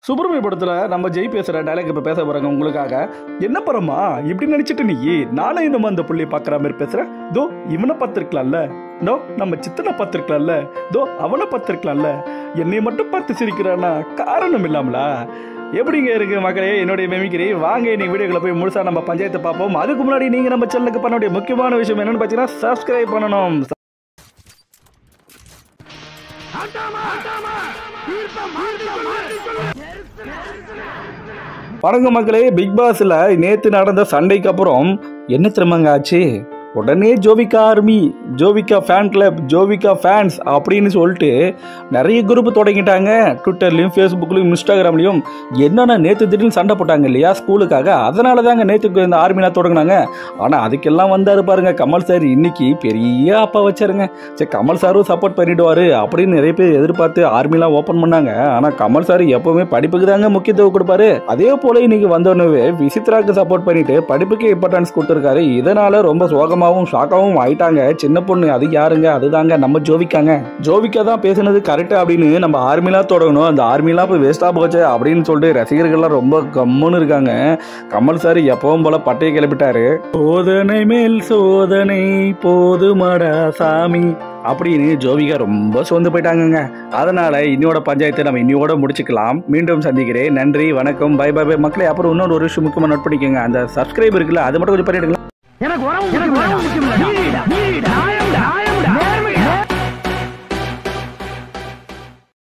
சுப்பிரமணிய படத்துல நம்ம ஜெய் பேசுற டைலாக் இப்ப பேச போறாங்க உங்களுக்காக என்ன பரமா இப்படி நினைச்சிட்டு நீ நானும் இன்னும் அந்த புள்ளைய பாக்குற மாதிரி பேசுறேன் தோ இவனை பார்த்திருக்கலாம்ல தோ நம்ம சித்தனை பார்த்திருக்கலாம்ல தோ அவனை பார்த்திருக்கலாம்ல என்னை மட்டும் பார்த்து சிரிக்கிறானா காரணம் இல்லாமலா எப்படிங்க இருக்கு மக்களே என்னுடைய மெமிக்கிறி வாங்க இன்னைக்கு வீடியோக்குள்ள போய் முழுசா நம்ம பஞ்சாயத்தை பார்ப்போம் அதுக்கு முன்னாடி நீங்க நம்ம சேனலுக்கு பண்ண வேண்டிய முக்கியமான விஷயம் என்னன்னு பார்த்தீங்கன்னா சப்ஸ்கிரைப் பண்ணணும் வணக்கம் மக்களே பிக் பாஸ்ல நேத்து நடந்த சண்டைக்கு அப்புறம் என்ன திரும்பங்க ஆச்சு உடனே Jovika army Jovika fan club Jovika fans அப்படின்னு சொல்லிட்டு நிறைய குரூப் தொடங்கிட்டாங்க ட்விட்டர்லையும் ஃபேஸ்புக்லையும் இன்ஸ்டாகிராம்லையும் என்னென்ன நேற்று திடீர்னு சண்டை போட்டாங்க இல்லையா ஸ்கூலுக்காக அதனால தாங்க நேற்றுக்கு இந்த ஆர்மிலாம் தொடங்கினாங்க ஆனால் அதுக்கெல்லாம் வந்தாரு பாருங்க கமல் சார் இன்னைக்கு பெரிய அப்பா வச்சாருங்க சரி கமல் சாரும் சப்போர்ட் பண்ணிடுவாரு அப்படின்னு நிறைய பேர் எதிர்பார்த்து ஆர்மிலாம் ஓப்பன் பண்ணாங்க ஆனால் கமல் சார் எப்பவுமே படிப்புக்கு தாங்க முக்கியத்துவம் கொடுப்பாரு அதே போல இன்னைக்கு வந்தோடனே விசித்ராக்கு சப்போர்ட் பண்ணிட்டு படிப்புக்கு இம்பார்ட்டன்ஸ் கொடுத்துருக்காரு இதனால ரொம்ப சோகமாகவும் ஷாக்காகவும் ஆயிட்டாங்க சின்ன பொண்ணு அது யாருங்க அதுதாங்க நம்ம ஜோவிக்காங்க ஜோவிக்கா தான் பேசுனது கரெக்ட் அப்படின்னு நம்ம ஆர்மிலாம் தொடங்கணும் அந்த ஆர்மிலாம் போய் வேஸ்டா போச்சு அப்படின்னு சொல்லிட்டு ரசிகர்கள்லாம் ரொம்ப கம்முன்னு இருக்காங்க கமல் சார் எப்பவும் போல பட்டையை கிளப்பிட்டாரு சோதனை மேல் சோதனை போதுமடா சாமி அப்படின்னு ஜோவிகா ரொம்ப சோர்ந்து போயிட்டாங்கங்க அதனால இன்னையோட பஞ்சாயத்தை நம்ம இன்னையோட முடிச்சுக்கலாம் மீண்டும் சந்திக்கிறேன் நன்றி வணக்கம் பை பை பை மக்களே அப்புறம் இன்னொரு ஒரு விஷயம் முக்கியமாக நோட் பண்ணிக்கோங்க அந்த சப்ஸ்கிரைப் இருக்குல்ல அது மட்டும் கொஞ்சம் பண்ணிடுங்க எனக்கு உறவு முக்கியம் இல்லடா. நீடா, நீடா, நியாயம்டா.